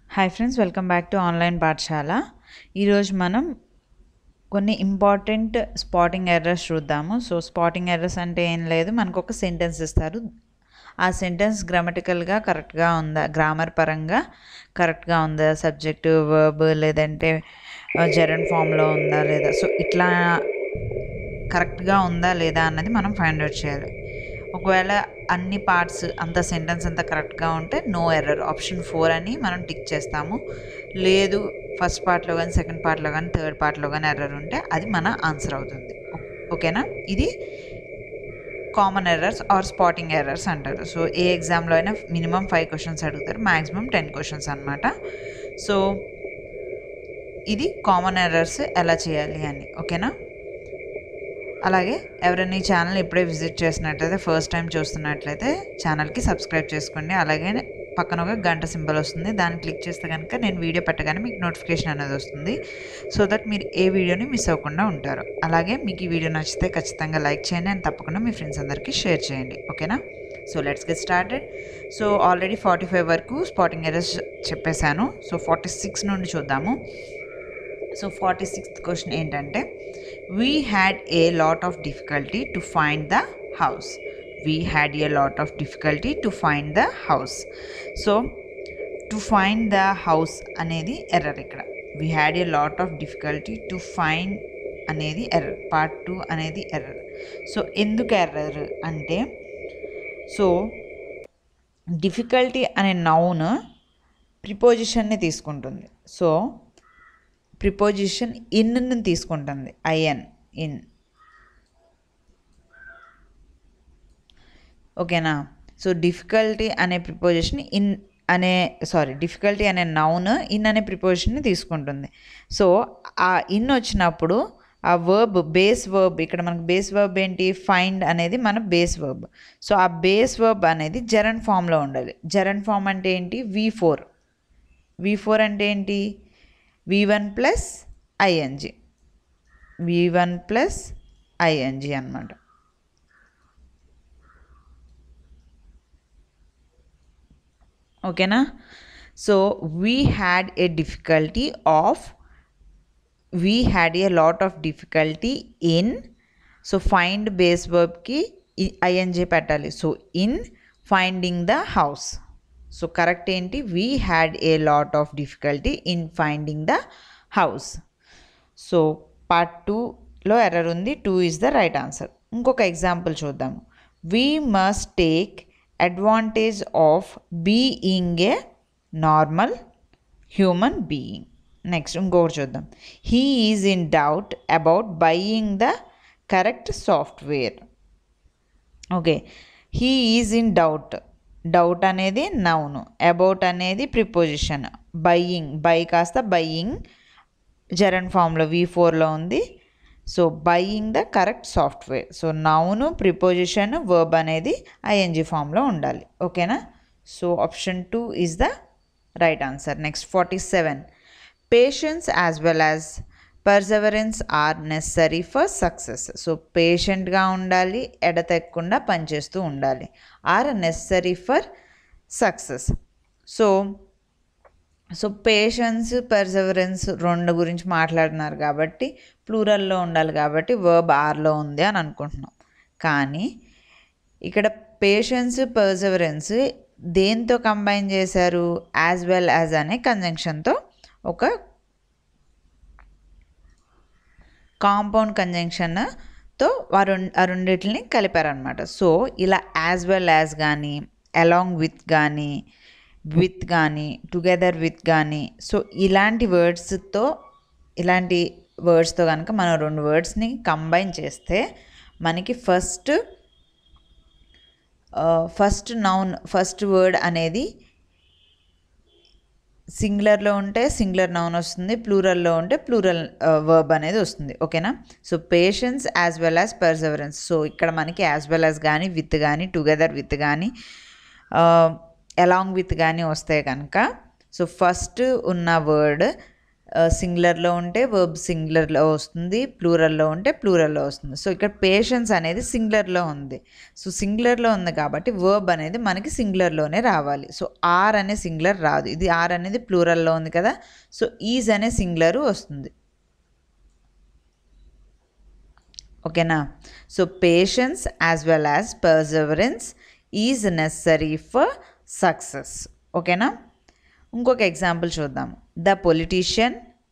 hi friends welcome back to online Pathashala ఈరోజు మనం కొన్ని ఇంపార్టెంట్ స్పాటింగ్ ఎర్రర్స్ చూద్దాము సో స్పాటింగ్ ఎర్రర్స్ అంటే ఏం లేదు మనకు ఒక సెంటెన్స్ ఇస్తారు ఆ సెంటెన్స్ గ్రామటికల్గా కరెక్ట్గా ఉందా గ్రామర్ పరంగా కరెక్ట్గా ఉందా సబ్జెక్టు వర్బ్ లేదంటే జెరన్ ఫామ్లో ఉందా లేదా సో ఇట్లా కరెక్ట్గా ఉందా లేదా అన్నది మనం ఫైండ్ అవుట్ చేయాలి ఒకవేళ అన్ని పార్ట్స్ అంత సెంటెన్స్ అంతా కరెక్ట్గా ఉంటే నో ఎర్రర్ ఆప్షన్ ఫోర్ అని మనం టిక్ చేస్తాము లేదు ఫస్ట్ పార్ట్లో కానీ సెకండ్ పార్ట్లో కానీ థర్డ్ పార్ట్లో కానీ ఎర్రర్ ఉంటే అది మన ఆన్సర్ అవుతుంది ఓకేనా ఇది common errors or spotting errors అంటారు సో ఏ ఎగ్జామ్లో అయినా మినిమం ఫైవ్ క్వశ్చన్స్ అడుగుతారు మ్యాక్సిమం టెన్ క్వశ్చన్స్ అనమాట సో ఇది కామన్ ఎర్రర్స్ ఎలా చేయాలి అని ఓకేనా అలాగే ఎవరైనా ఈ ఛానల్ ఇప్పుడే విజిట్ చేసినట్లయితే ఫస్ట్ టైం చూస్తున్నట్లయితే ఛానల్కి సబ్స్క్రైబ్ చేసుకోండి అలాగే పక్కన ఒక గంట సింబల్ వస్తుంది దాన్ని క్లిక్ చేస్తే కనుక నేను వీడియో పెట్టగానే మీకు నోటిఫికేషన్ అనేది వస్తుంది సో దట్ మీరు ఏ వీడియోని మిస్ అవ్వకుండా ఉంటారు అలాగే మీకు ఈ వీడియో నచ్చితే ఖచ్చితంగా లైక్ చేయండి అండ్ తప్పకుండా మీ ఫ్రెండ్స్ అందరికీ షేర్ చేయండి ఓకేనా so let's get started so already forty five వరకు స్పాటింగ్ ఎరర్స్ చెప్పేశాను సో ఫార్టీ సిక్స్ నుండి చూద్దాము సో ఫార్టీ సిక్స్త్ క్వశ్చన్ ఏంటంటే we had a lot of difficulty to find the house we had a lot of difficulty to find the house so to find the house అనేది error ఇక్కడ we had a lot of difficulty to find అనేది error part two అనేది error so ఎందుకు error అంటే so difficulty అనే noun ప్రిపోజిషన్ని తీసుకుంటుంది so preposition ఇన్ని తీసుకుంటుంది ఐఎన్ ఇన్ ఓకేనా సో డిఫికల్టీ అనే ప్రిపోజిషన్ ఇన్ అనే సారీ డిఫికల్టీ అనే నౌన్ ఇన్ అనే ప్రిపోజిషన్ని తీసుకుంటుంది సో ఆ ఇన్ వచ్చినప్పుడు ఆ వర్బ్ బేస్ వర్బ్ ఇక్కడ మనకు బేస్ వర్బ్ ఏంటి ఫైండ్ అనేది మన బేస్ వర్బ్ సో ఆ బేస్ వర్బ్ అనేది జరన్ ఫామ్లో ఉండాలి జరన్ ఫామ్ అంటే ఏంటి వి ఫోర్ వి ఫోర్ అంటే ఏంటి V one plus ING V one plus ING అనమాట ఓకేనా so we had a difficulty of we had a lot of difficulty in so find base వర్బ్కి ఐఎన్జి పెట్టాలి so in finding the house so correct ఏంటి we had a lot of difficulty in finding the house so part టూలో error ఉంది two is the right answer ఇంకొక example చూద్దాము we must take advantage of being a normal human being next ఇంకొకటి చూద్దాం he is in doubt about buying the correct software okay he is in doubt doubt అనేది noun about అనేది preposition buying by కాస్త buying gerund ఫామ్లో V ఫోర్లో ఉంది so buying the correct software so noun preposition verb అనేది ING ఫామ్లో ఉండాలి ఓకేనా so option two is the right answer next forty seven patience as well as perseverance are necessary for success so పేషెంట్గా ఉండాలి ఎడతెక్కకుండా పనిచేస్తూ ఉండాలి are necessary for success so so patience perseverance రెండు గురించి మాట్లాడినారు కాబట్టి ప్లూరల్లో ఉండాలి కాబట్టి వర్బ్ ఆర్లో ఉంది అని అనుకుంటున్నాం కానీ ఇక్కడ పేషెన్స్ పర్జవరెన్స్ దేంతో కంబైన్ చేశారు యాజ్ వెల్ యాజ్ అనే కంజంక్షన్తో ఒక కాంపౌండ్ కంజంక్షన్తో వారు ఆ రెండింటిని కలిపారనమాట సో ఇలా యాజ్ వెల్ యాజ్ కానీ అలాంగ్ విత్ కానీ విత్ కానీ టుగెదర్ విత్ కానీ సో ఇలాంటి వర్డ్స్తో ఇలాంటి వర్డ్స్తో కనుక మనం రెండు వర్డ్స్ని కంబైన్ చేస్తే మనకి first first noun first word అనేది సింగులర్లో ఉంటే సింగులర్ నౌన్ వస్తుంది ప్లూరల్లో ఉంటే ప్లూరల్ వర్బ్ అనేది వస్తుంది ఓకేనా so patience as well as perseverance so ఇక్కడ మనకి యాజ్ వెల్ యాజ్ కానీ విత్ కానీ టుగెదర్ విత్ కానీ అలాంగ్ విత్ కానీ వస్తే కనుక సో ఫస్ట్ ఉన్న వర్డ్ సింగులర్లో ఉంటే వర్బ్ సింగులర్లో వస్తుంది ప్లూరల్లో ఉంటే ప్లూరల్లో వస్తుంది సో ఇక్కడ పేషెన్స్ అనేది సింగులర్లో ఉంది సో సింగులర్లో ఉంది కాబట్టి వర్బ్ అనేది మనకి సింగులర్లోనే రావాలి సో ఆర్ అనే సింగులర్ రాదు ఇది ఆర్ అనేది ప్లూరల్లో ఉంది కదా సో ఈజ్ అనే సింగులర్ వస్తుంది ఓకేనా so patience as well as perseverance is necessary for success ఓకేనా ఇంకొక ఎగ్జాంపుల్ చూద్దాం the politician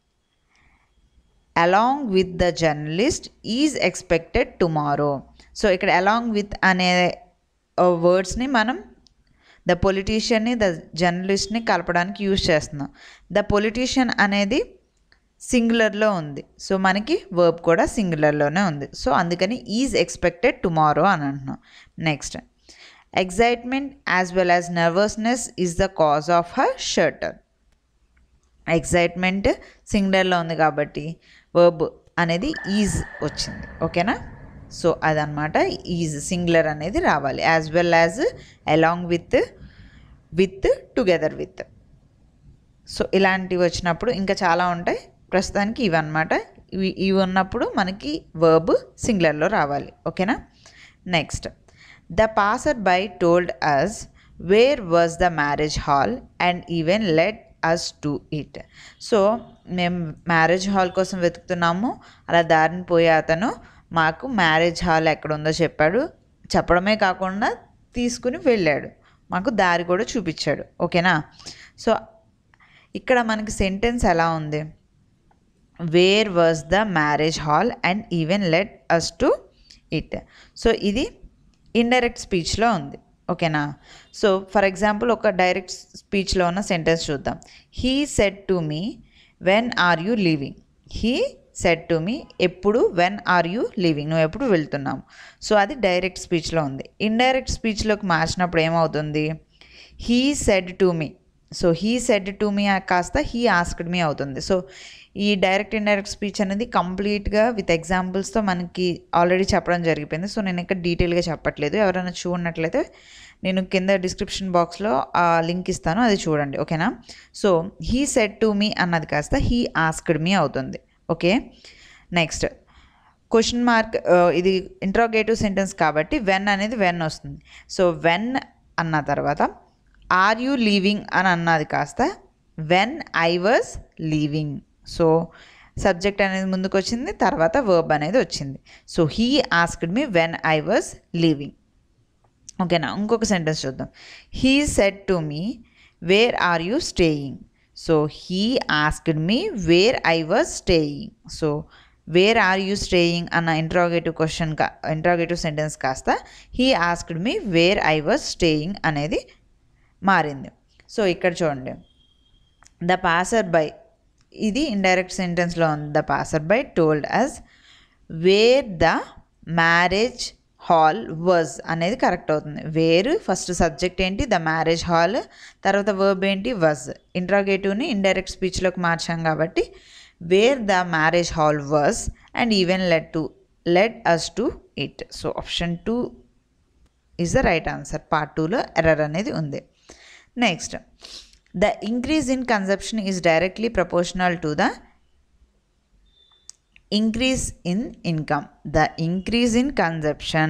along with the journalist is expected tomorrow so ఇక్కడ అలాంగ్ విత్ అనే వర్డ్స్ని మనం ద పొలిటీషియన్ని ద జర్నలిస్ట్ని కలపడానికి యూజ్ చేస్తున్నాం ద పొలిటీషియన్ అనేది సింగులర్లో ఉంది సో మనకి వర్బ్ కూడా సింగులర్లోనే ఉంది సో అందుకని ఈజ్ ఎక్స్పెక్టెడ్ టుమారో అని అంటున్నాం next excitement as well as nervousness is the cause of her shorter excitement సింగులర్లో ఉంది కాబట్టి వర్బ్ అనేది ఈజ్ వచ్చింది ఓకేనా సో అదనమాట ఈజ్ సింగులర్ అనేది రావాలి as well as along with with together with so ఇలాంటివి వచ్చినప్పుడు ఇంకా చాలా ఉంటాయి ప్రస్తుతానికి ఇవి అనమాట ఇవి ఇవి ఉన్నప్పుడు మనకి వర్బ్ సింగులర్లో రావాలి ఓకేనా next the passer by told us where was the marriage hall and even let us to it so మేము మ్యారేజ్ హాల్ కోసం వెతుకుతున్నాము అలా దారిని పోయే అతను మాకు మ్యారేజ్ హాల్ ఎక్కడ ఉందో చెప్పాడు చెప్పడమే కాకుండా తీసుకుని వెళ్ళాడు మాకు దారి కూడా చూపించాడు ఓకేనా సో ఇక్కడ మనకి సెంటెన్స్ ఎలా ఉంది where was the marriage hall and even let us to it so ఇది ఇండైరెక్ట్ స్పీచ్లో ఉంది ఓకేనా సో ఫర్ ఎగ్జాంపుల్ ఒక డైరెక్ట్ స్పీచ్లో ఉన్న సెంటెన్స్ చూద్దాం he said to me when are you leaving he said to me ఎప్పుడు వెన్ ఆర్ యూ లీవింగ్ నువ్వు ఎప్పుడు వెళ్తున్నావు సో అది డైరెక్ట్ స్పీచ్లో ఉంది ఇండైరెక్ట్ స్పీచ్లోకి మార్చినప్పుడు ఏమవుతుంది he said to me so he said to me కాస్త హీ ఆస్క్డ్ మీ అవుతుంది సో ఈ డైరెక్ట్ ఇండైరెక్ట్ స్పీచ్ అనేది కంప్లీట్గా విత్ ఎగ్జాంపుల్స్తో మనకి ఆల్రెడీ చెప్పడం జరిగిపోయింది సో నేను ఇక్కడ డీటెయిల్గా చెప్పట్లేదు ఎవరైనా చూడనట్లయితే నేను కింద డిస్క్రిప్షన్ బాక్స్లో ఆ లింక్ ఇస్తాను అది చూడండి ఓకేనా so he said to me అన్నది కాస్త హీ ఆస్క్డ్ మీ అవుతుంది ఓకే నెక్స్ట్ క్వశ్చన్ మార్క్ ఇది ఇంట్రోగేటివ్ సెంటెన్స్ కాబట్టి వెన్ అనేది వెన్ వస్తుంది సో వెన్ అన్న తర్వాత ఆర్ యూ లీవింగ్ అని అన్నది కాస్త when I was leaving so subject అనేది ముందుకు వచ్చింది తర్వాత వర్బ్ అనేది వచ్చింది so he asked me when I was leaving ఓకేనా ఇంకొక సెంటెన్స్ చూద్దాం he said to me where are you staying so he asked me where I was staying so where are you staying అన్న interrogative question కా interrogative sentence కాస్త he asked me where I was staying అనేది మారింది so ఇక్కడ చూడండి the passer by ఇది indirect సెంటెన్స్లో ఉంది the passer by told us where the marriage hall was అనేది కరెక్ట్ అవుతుంది వేరు ఫస్ట్ సబ్జెక్ట్ ఏంటి ద మ్యారేజ్ హాల్ తర్వాత వర్బ్ ఏంటి వజ్ ఇంట్రాగేటివ్ని ఇండైరెక్ట్ స్పీచ్లోకి మార్చాం కాబట్టి where the marriage hall was and even let to let us to it so option two is the right answer part టూలో ఎర్రర్ అనేది ఉంది next the increase in consumption is directly proportional to the increase in income the increase in consumption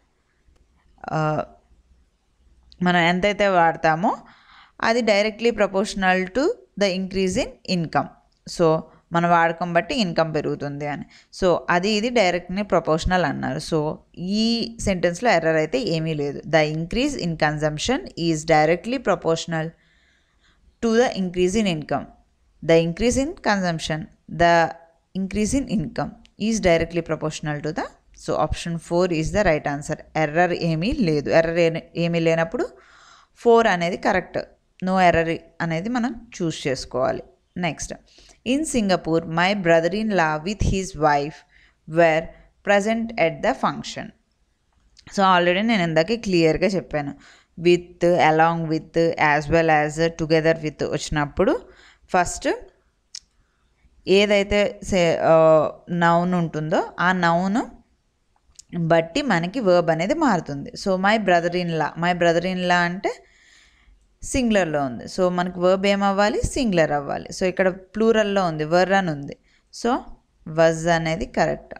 మనం ఎంతైతే వాడతామో అది directly proportional to the increase in income so మన వాడకం బట్టి ఇన్కమ్ పెరుగుతుంది అని సో అది ఇది డైరెక్ట్లీ ప్రపోర్షనల్ అన్నారు సో ఈ సెంటెన్స్లో ఎర్రర్ అయితే ఏమీ లేదు the increase in consumption is directly proportional to the increase in income the increase in consumption the increase in income is directly proportional to the so option four is the right answer error ఏమీ లేదు error ఏమీ లేనప్పుడు four అనేది correct no error అనేది మనం choose చేసుకోవాలి next in Singapore my brother in law with his wife were present at the function so already నేను ఇందాకే క్లియర్గా చెప్పాను with along with as well as together with వచ్చినప్పుడు ఫస్ట్ ఏదైతే సే నౌన్ ఉంటుందో ఆ నౌన్ బట్టి మనకి వర్బ్ అనేది మారుతుంది so my brother in law my brother in law అంటే సింగులర్లో ఉంది సో మనకి వర్బ్ ఏమవ్వాలి సింగులర్ అవ్వాలి సో ఇక్కడ ప్లూరల్లో ఉంది వర్ అని ఉంది సో వజ్ అనేది కరెక్ట్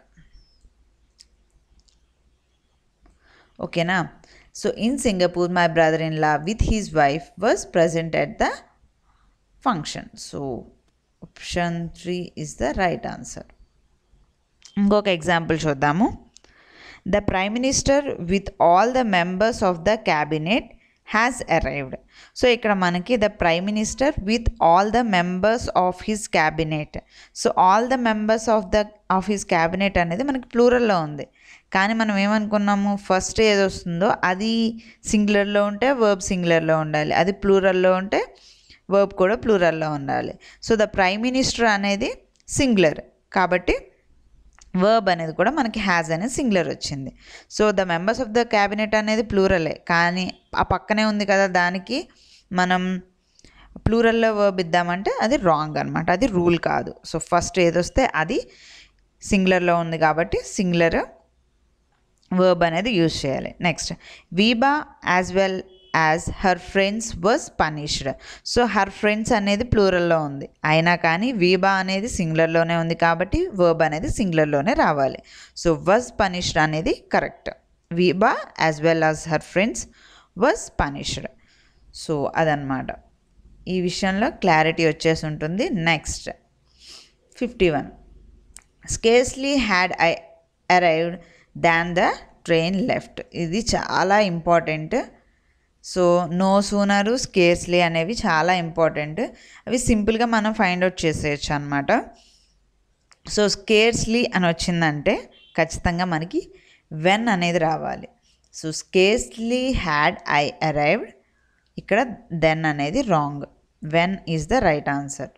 ఓకేనా so in Singapore my brother in law with his wife was present at the function so option three is the right answer ఇంకొక ఎగ్జాంపుల్ చూద్దాము the prime minister with all the members of the cabinet has arrived so ఇక్కడ మనకి the prime minister with all the members of his cabinet so all the members of the of his cabinet అనేది మనకి ప్లూరల్లో ఉంది కానీ మనం ఏమనుకున్నాము first ఏది వస్తుందో అది సింగులర్లో ఉంటే వర్బ్ సింగులర్లో ఉండాలి అది ప్లూరల్లో ఉంటే వర్బ్ కూడా ప్లూరల్లో ఉండాలి సో ద ప్రైమ్ మినిస్టర్ అనేది సింగులర్ కాబట్టి వర్బ్ అనేది కూడా మనకి హ్యాజ్ అనేది సింగులర్ వచ్చింది so the members of the cabinet అనేది ప్లూరలే కానీ ఆ పక్కనే ఉంది కదా దానికి మనం ప్లూరల్లో వర్బ్ ఇద్దామంటే అది రాంగ్ అనమాట అది రూల్ కాదు సో ఫస్ట్ ఏదొస్తే అది సింగులర్లో ఉంది కాబట్టి సింగులర్ వర్బ్ అనేది యూజ్ చేయాలి నెక్స్ట్ వీబా as well as her friends was punished so her friends అనేది ప్లూరల్లో ఉంది అయినా కానీ వీబా అనేది సింగులర్లోనే ఉంది కాబట్టి వర్బ్ అనేది సింగులర్లోనే రావాలి సో వాజ్ పనిష్డ్ అనేది కరెక్ట్ వీబా as well as her friends was punished so అదనమాట ఈ విషయంలో క్లారిటీ వచ్చేసి ఉంటుంది next fifty one scarcely had I arrived than the train left ఇది చాలా important so no sooner scarcely అనేవి చాలా ఇంపార్టెంట్ అవి సింపుల్గా మనం ఫైండ్ అవుట్ చేసేయచ్చు అనమాట సో స్కేర్స్లీ అని వచ్చిందంటే ఖచ్చితంగా మనకి వెన్ అనేది రావాలి so scarcely had I arrived ఇక్కడ దెన్ అనేది wrong when is the right answer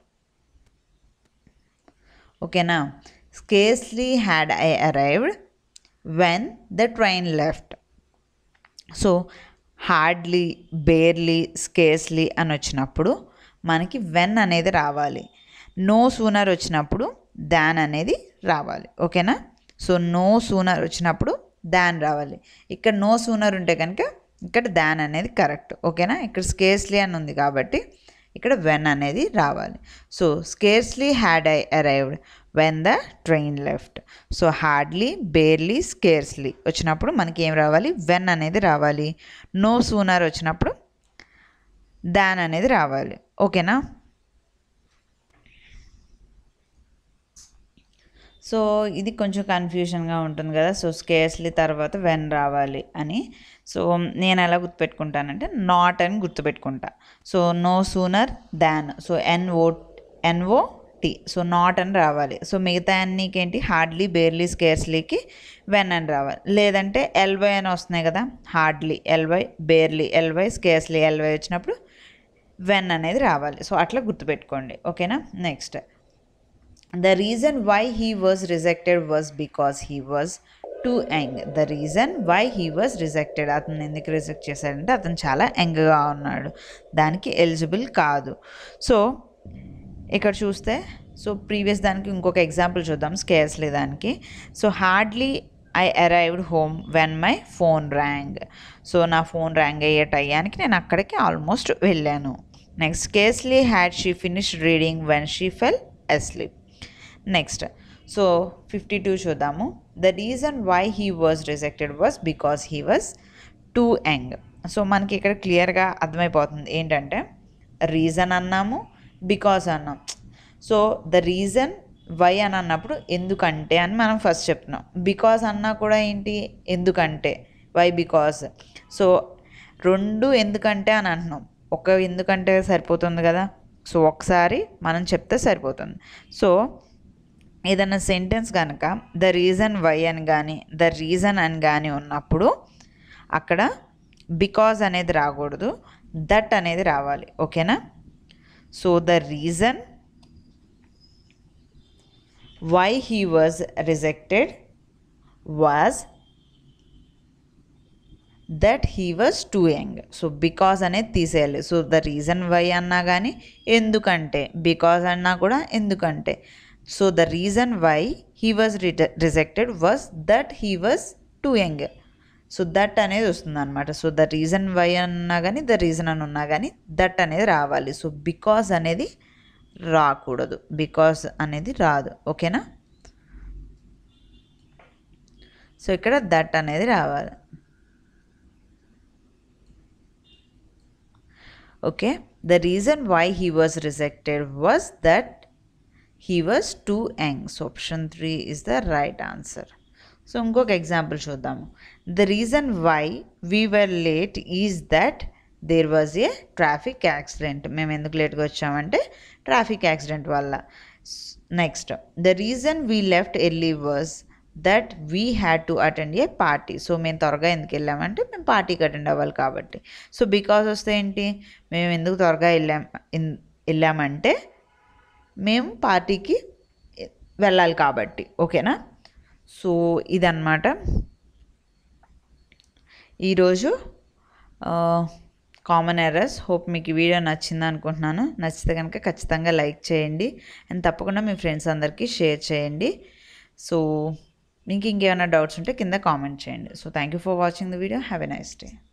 ఓకేనా scarcely had I arrived when the train left so hardly barely scarcely అని వచ్చినప్పుడు మనకి వెన్ అనేది రావాలి నో సూనర్ వచ్చినప్పుడు దాన్ అనేది రావాలి ఓకేనా సో నో సూనర్ వచ్చినప్పుడు దాన్ రావాలి ఇక్కడ నో సూనర్ ఉంటే కనుక ఇక్కడ దాన్ అనేది కరెక్ట్ ఓకేనా ఇక్కడ స్కేర్స్లీ అని ఉంది కాబట్టి ఇక్కడ వెన్ అనేది రావాలి so scarcely had I arrived when the train left so hardly barely scarcely వచ్చినప్పుడు మనకి ఏం రావాలి వెన్ అనేది రావాలి నో సూనర్ వచ్చినప్పుడు దాన్ అనేది రావాలి ఓకేనా సో ఇది కొంచెం కన్ఫ్యూషన్గా ఉంటుంది కదా సో స్కేర్స్లీ తర్వాత వెన్ రావాలి అని సో నేను ఎలా గుర్తుపెట్టుకుంటానంటే నాట్ అని గుర్తుపెట్టుకుంటా so no sooner than so N O N O T so not అని రావాలి సో మిగతా అన్నికేంటి హార్డ్లీ బేర్లీ స్కేర్స్లీకి వెన్ అని రావాలి లేదంటే ఎల్వై అని వస్తున్నాయి కదా hardly L Y barely L Y scarcely L Y వచ్చినప్పుడు వెన్ అనేది రావాలి సో అట్లా గుర్తుపెట్టుకోండి ఓకేనా next the reason why he was rejected was because he was too young the reason why he was rejected అతను ఎందుకు రిజెక్ట్ చేశాడంటే అతను చాలా యంగ్గా ఉన్నాడు దానికి ఎలిజిబుల్ కాదు సో ఇక్కడ చూస్తే సో ప్రీవియస్ దానికి ఇంకొక ఎగ్జాంపుల్ చూద్దాం స్కేర్స్లీ దానికి so hardly I arrived home when my phone rang so నా ఫోన్ ర్యాంగ్ అయ్యే టయానికి నేను అక్కడికి ఆల్మోస్ట్ వెళ్ళాను next scarcely had she finish reading when she fell asleep next so fifty two చూద్దాము the reason why he was rejected was because he was too young so మనకి ఇక్కడ క్లియర్గా అర్థమైపోతుంది ఏంటంటే రీజన్ అన్నాము బికాస్ అన్నాం సో ద రీజన్ వై అని అన్నప్పుడు ఎందుకంటే అని మనం ఫస్ట్ చెప్తున్నాం బికాస్ అన్నా కూడా ఏంటి ఎందుకంటే వై బికాస్ సో రెండు ఎందుకంటే అని అంటున్నాం ఒక ఎందుకంటే సరిపోతుంది కదా సో ఒకసారి మనం చెప్తే సరిపోతుంది సో ఏదైనా సెంటెన్స్ కనుక ద రీజన్ వై అని కానీ ద రీజన్ అని కానీ ఉన్నప్పుడు అక్కడ బికాజ్ అనేది రాకూడదు దట్ అనేది రావాలి ఓకేనా so the reason why he was rejected was that he was too young so because అనేది తీసేయాలి సో ద రీజన్ వై అన్నా కానీ ఎందుకంటే బికాజ్ అన్నా కూడా ఎందుకంటే so the reason why he was rejected was that he was too young so that అనేది వస్తుంది అనమాట సో ద రీజన్ వై అన్నా కానీ ద రీజన్ అని ఉన్నా కానీ దట్ అనేది రావాలి సో బికాజ్ అనేది రాకూడదు బికాజ్ అనేది రాదు ఓకేనా సో ఇక్కడ దట్ అనేది రావాలి okay the reason why he was rejected was that he was too young so option three is the right answer so ఇంకొక ఎగ్జాంపుల్ చూద్దాము the reason why we were late is that there was a traffic accident మేము ఎందుకు లేట్గా వచ్చామంటే traffic accident వల్ల next the reason we left early was that we had to attend a party so మేము త్వరగా ఎందుకు వెళ్ళామంటే మేము పార్టీకి అటెండ్ అవ్వాలి కాబట్టి సో బికాజ్ వస్తే ఏంటి మేము ఎందుకు త్వరగా వెళ్ళాం ఇన్- వెళ్ళామంటే మేము పార్టీకి వెళ్ళాలి కాబట్టి ఓకేనా సో ఇదన్నమాట ఈరోజు కామన్ ఎర్రర్స్ హోప్ మీకు ఈ వీడియో నచ్చింది అనుకుంటున్నాను నచ్చితే కనుక ఖచ్చితంగా లైక్ చేయండి అండ్ తప్పకుండా మీ ఫ్రెండ్స్ అందరికీ షేర్ చేయండి సో మీకు ఇంకేమైనా డౌట్స్ ఉంటే కింద కామెంట్ చేయండి so thank you for watching the video have a nice day